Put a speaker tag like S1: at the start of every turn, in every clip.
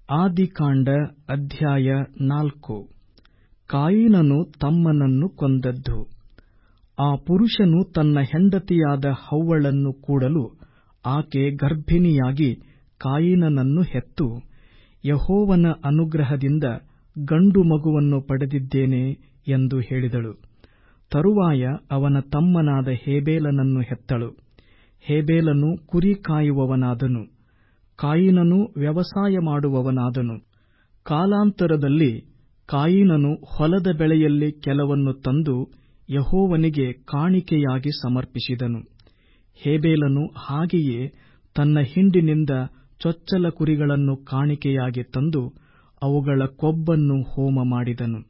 S1: ಆದಿಕಾಂಡ ಅಧ್ಯಾಯ ನಾಲ್ಕು ಕಾಯಿನನು ತಮ್ಮನನ್ನು ಕೊಂದದ್ದು ಆ ಪುರುಷನು ತನ್ನ ಹೆಂಡತಿಯಾದ ಹವ್ವಳನ್ನು ಕೂಡಲು ಆಕೆ ಗರ್ಭಿಣಿಯಾಗಿ ಕಾಯಿನನನ್ನು ಹೆತ್ತು ಯೆಹೋವನ ಅನುಗ್ರಹದಿಂದ ಗಂಡು ಮಗುವನ್ನು ಪಡೆದಿದ್ದೇನೆ ಎಂದು ಹೇಳಿದಳು ತರುವಾಯ ಅವನ ತಮ್ಮನಾದ ಹೇಬೇಲನನ್ನು ಹೆತ್ತಳು ಹೇಬೇಲನು ಕುರಿ ಕಾಯುವವನಾದನು ಕಾಯಿನನು ವ್ಯವಸಾಯ ಮಾಡುವವನಾದನು ಕಾಲಾಂತರದಲ್ಲಿ ಕಾಯಿನನು ಹೊಲದ ಬೆಳೆಯಲ್ಲಿ ಕೆಲವನ್ನು ತಂದು ಯೆಹೋವನಿಗೆ ಕಾಣಿಕೆಯಾಗಿ ಸಮರ್ಪಿಸಿದನು ಹೇಬೇಲನು ಹಾಗೆಯೇ ತನ್ನ ಹಿಂಡಿನಿಂದ ಚೊಚ್ಚಲ ಕುರಿಗಳನ್ನು ಕಾಣಿಕೆಯಾಗಿ ತಂದು ಅವುಗಳ ಕೊಬ್ಬನ್ನು ಹೋಮ ಮಾಡಿದನು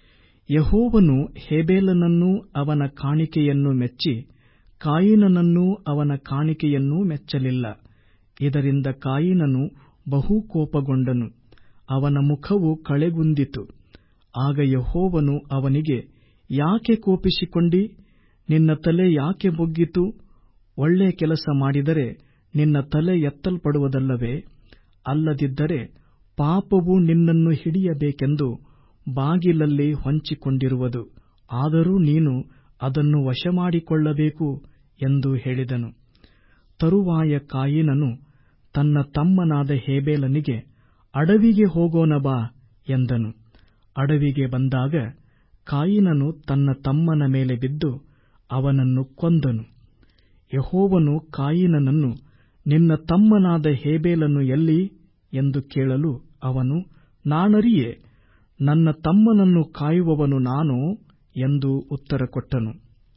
S1: ಯೆಹೋವನು ಹೇಬೇಲನನ್ನೂ ಅವನ ಕಾಣಿಕೆಯನ್ನು ಮೆಚ್ಚಿ ಕಾಯಿನನನ್ನೂ ಅವನ ಕಾಣಿಕೆಯನ್ನೂ ಮೆಚ್ಚಲಿಲ್ಲ ಇದರಿಂದ ಕಾಯಿನನು ಬಹು ಕೋಪಗೊಂಡನು ಅವನ ಮುಖವು ಕಳೆಗುಂದಿತು ಆಗ ಯೆಹೋವನು ಅವನಿಗೆ ಯಾಕೆ ಕೋಪಿಸಿಕೊಂಡಿ ನಿನ್ನ ತಲೆ ಯಾಕೆ ಬೊಗ್ಗಿತು ಒಳ್ಳೆ ಕೆಲಸ ಮಾಡಿದರೆ ನಿನ್ನ ತಲೆ ಎತ್ತಲ್ಪಡುವುದಲ್ಲವೇ ಅಲ್ಲದಿದ್ದರೆ ಪಾಪವು ನಿನ್ನನ್ನು ಹಿಡಿಯಬೇಕೆಂದು ಬಾಗಿಲಲ್ಲಿ ಹೊಂಚಿಕೊಂಡಿರುವುದು ಆದರೂ ನೀನು ಅದನ್ನು ವಶಮಾಡಿಕೊಳ್ಳಬೇಕು ಎಂದು ಹೇಳಿದನು ತರುವಾಯ ಕಾಯಿನನು ತನ್ನ ತಮ್ಮನಾದ ಹೇಬೇಲನಿಗೆ ಅಡವಿಗೆ ಹೋಗೋಣ ಬಾ ಎಂದನು ಅಡವಿಗೆ ಬಂದಾಗ ಕಾಯಿನನು ತನ್ನ ತಮ್ಮನ ಮೇಲೆ ಬಿದ್ದು ಅವನನ್ನು ಕೊಂದನು ಯೆಹೋವನು ಕಾಯಿನನನ್ನು ನಿನ್ನ ತಮ್ಮನಾದ ಹೇಬೇಲನು ಎಲ್ಲಿ ಎಂದು ಕೇಳಲು ಅವನು ನಾನರಿಯೆ ನನ್ನ ತಮ್ಮನನ್ನು ಕಾಯುವವನು ನಾನೋ ಎಂದು ಉತ್ತರ ಕೊಟ್ಟನು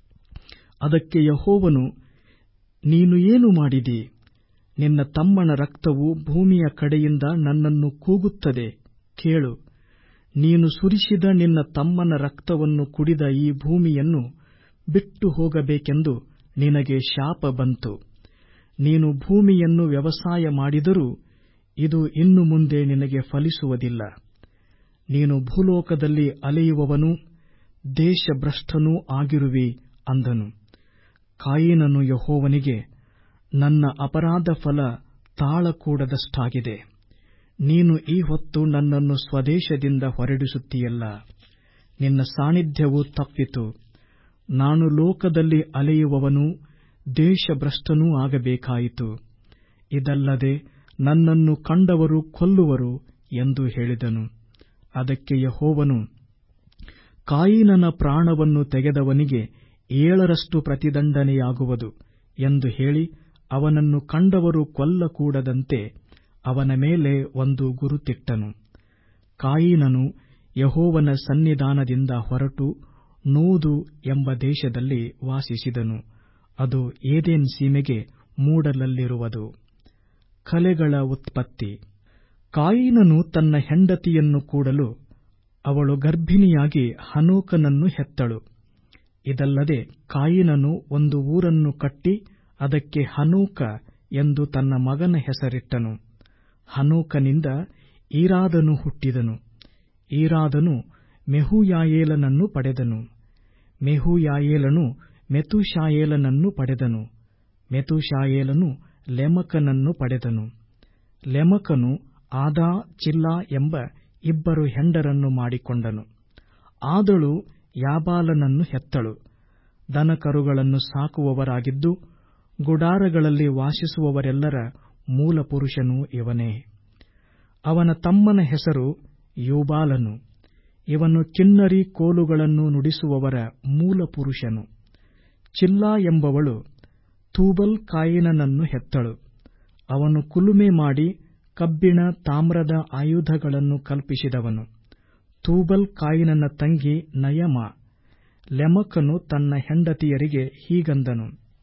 S1: ಅದಕ್ಕೆ ಯೆಹೋವನು ನೀನು ಏನು ಮಾಡಿದಿ ನಿನ್ನ ತಮ್ಮನ ರಕ್ತವು ಭೂಮಿಯ ಕಡೆಯಿಂದ ನನ್ನನ್ನು ಕೂಗುತ್ತದೆ ಕೇಳು ನೀನು ಸುರಿಸಿದ ನಿನ್ನ ತಮ್ಮನ ರಕ್ತವನ್ನು ಕುಡಿದ ಈ ಭೂಮಿಯನ್ನು ಬಿಟ್ಟು ಹೋಗಬೇಕೆಂದು ನಿನಗೆ ಶಾಪ ಬಂತು ನೀನು ಭೂಮಿಯನ್ನು ವ್ಯವಸಾಯ ಮಾಡಿದರೂ ಇದು ಇನ್ನು ಮುಂದೆ ನಿನಗೆ ಫಲಿಸುವುದಿಲ್ಲ ನೀನು ಭೂಲೋಕದಲ್ಲಿ ಅಲೆಯುವವನೂ ದೇಶಭ್ರಷ್ಟನೂ ಆಗಿರುವಿ ಅಂದನು ಕಾಯಿನನು ಯೆಹೋವನಿಗೆ ನನ್ನ ಅಪರಾಧ ಫಲ ತಾಳಕೂಡದಷ್ಟಾಗಿದೆ ನೀನು ಈ ಹೊತ್ತು ನನ್ನನ್ನು ಸ್ವದೇಶದಿಂದ ಹೊರಡಿಸುತ್ತೀಯಲ್ಲ ನಿನ್ನ ಸಾನ್ನಿಧ್ಯವು ತಪ್ಪಿತು ನಾನು ಲೋಕದಲ್ಲಿ ಅಲೆಯುವವನೂ ದೇಶಭ್ರಷ್ಟನೂ ಆಗಬೇಕಾಯಿತು ಇದಲ್ಲದೆ ನನ್ನನ್ನು ಕಂಡವರು ಕೊಲ್ಲುವರು ಎಂದು ಹೇಳಿದನು ಅದಕ್ಕೆ ಯೆಹೋವನು ಕಾಯಿನನ ಪ್ರಾಣವನ್ನು ತೆಗೆದವನಿಗೆ ಏಳರಷ್ಟು ಪ್ರತಿದಂಡನೆಯಾಗುವುದು ಎಂದು ಹೇಳಿ ಅವನನ್ನು ಕಂಡವರು ಕೊಲ್ಲಕೂಡದಂತೆ ಅವನ ಮೇಲೆ ಒಂದು ಗುರುತಿಟ್ಟನು ಕಾಯಿನನು ಯೆಹೋವನ ಸನ್ನಿಧಾನದಿಂದ ಹೊರಟು ನೋದು ಎಂಬ ದೇಶದಲ್ಲಿ ವಾಸಿಸಿದನು ಅದು ಏದೆನ್ ಸೀಮೆಗೆ ಮೂಡಲಲ್ಲಿರುವುದು ಕಲೆಗಳ ಉತ್ಪತ್ತಿ ಕಾಯಿನನು ತನ್ನ ಹೆಂಡತಿಯನ್ನು ಕೂಡಲು ಅವಳು ಗರ್ಭಿಣಿಯಾಗಿ ಹನೋಕನನ್ನು ಹೆತ್ತಳು ಇದಲ್ಲದೆ ಕಾಯಿನನು ಒಂದು ಊರನ್ನು ಕಟ್ಟಿ ಅದಕ್ಕೆ ಹನೋಕ ಎಂದು ತನ್ನ ಮಗನ ಹೆಸರಿಟ್ಟನು ಹನೋಕನಿಂದ ಈರಾದನು ಹುಟ್ಟಿದನು ಈರಾದನು ಮೆಹುಯಾಯೇಲನನ್ನು ಪಡೆದನು ಮೆಹುಯಾಯೇಲನು ಮೆತುಶಾಯೇಲನನ್ನು ಪಡೆದನು ಮೆತುಶಾಯೇಲನು ಲೆಮಕನನ್ನು ಪಡೆದನು ಲೆಮಕನು ಆದಾ ಚಿಲ್ಲಾ ಎಂಬ ಇಬ್ಬರು ಹೆಂಡರನ್ನು ಮಾಡಿಕೊಂಡನು ಆದಳು ಯಾಬಾಲನನ್ನು ಹೆತ್ತಳು ದನಕರುಗಳನ್ನು ಸಾಕುವವರಾಗಿದ್ದು ಗುಡಾರಗಳಲ್ಲಿ ವಾಸಿಸುವವರೆಲ್ಲರ ಮೂಲಪುರುಷನೂ ಇವನೇ ಅವನ ತಮ್ಮನ ಹೆಸರು ಯೂಬಾಲನು ಇವನು ಕಿನ್ನರಿ ಕೋಲುಗಳನ್ನು ನುಡಿಸುವವರ ಮೂಲಪುರುಷನು ಚಿಲ್ಲಾ ಎಂಬವಳು ತೂಬಲ್ ಕಾಯಿನನನ್ನು ಹೆತ್ತಳು ಅವನು ಕುಲುಮೆ ಮಾಡಿ ಕಬ್ಬಿಣ ತಾಮ್ರದ ಆಯುಧಗಳನ್ನು ಕಲ್ಪಿಸಿದವನು ತೂಬಲ್ ಕಾಯಿನನ ತಂಗಿ ನಯಮ ಲೆಮಕನು ತನ್ನ ಹೆಂಡತಿಯರಿಗೆ ಹೀಗಂದನು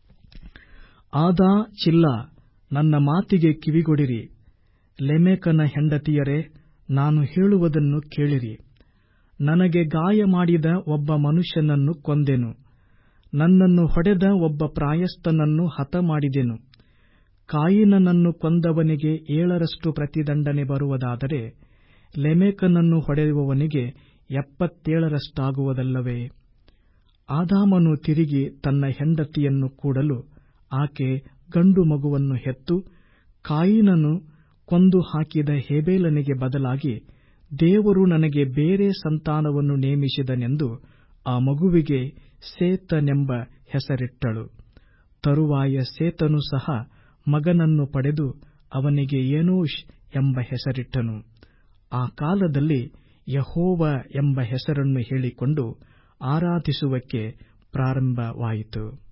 S1: ಆದಾ ಚಿಲ್ಲಾ ನನ್ನ ಮಾತಿಗೆ ಕಿವಿಗೊಡಿರಿ ಲೆಮೆಕನ ಹೆಂಡತಿಯರೇ ನಾನು ಹೇಳುವುದನ್ನು ಕೇಳಿರಿ ನನಗೆ ಗಾಯ ಮಾಡಿದ ಒಬ್ಬ ಮನುಷ್ಯನನ್ನು ಕೊಂದೆನು ನನ್ನನ್ನು ಹೊಡೆದ ಒಬ್ಬ ಪ್ರಾಯಸ್ಥನನ್ನು ಹತಮಾಡಿದೆನು ಕಾಯಿನನನ್ನು ಕೊಂದವನಿಗೆ ಏಳರಷ್ಟು ಪ್ರತಿದಂಡನೆ ಬರುವುದಾದರೆ ಲೆಮೆಕನನ್ನು ಹೊಡೆಯುವವನಿಗೆ ಎಪ್ಪತ್ತೇಳರಷ್ಟಾಗುವುದಲ್ಲವೇ ಆದಾಮನು ತಿರುಗಿ ತನ್ನ ಹೆಂಡತಿಯನ್ನು ಕೂಡಲು ಆಕೆ ಗಂಡು ಮಗುವನ್ನು ಹೆತ್ತು ಕಾಯಿನನು ಕೊಂದು ಹಾಕಿದ ಹೇಬೇಲನಿಗೆ ಬದಲಾಗಿ ದೇವರು ನನಗೆ ಬೇರೆ ಸಂತಾನವನ್ನು ನೇಮಿಸಿದನೆಂದು ಆ ಮಗುವಿಗೆ ಸೇತನೆಂಬ ಹೆಸರಿಟ್ಟಳು ತರುವಾಯ ಸೇತನು ಸಹ ಮಗನನ್ನು ಪಡೆದು ಅವನಿಗೆ ಏನೋಷ್ ಎಂಬ ಹೆಸರಿಟ್ಟನು ಆ ಕಾಲದಲ್ಲಿ ಯಹೋವ ಎಂಬ ಹೆಸರನ್ನು ಹೇಳಿಕೊಂಡು ಆರಾಧಿಸುವಕ್ಕೆ ಪ್ರಾರಂಭವಾಯಿತು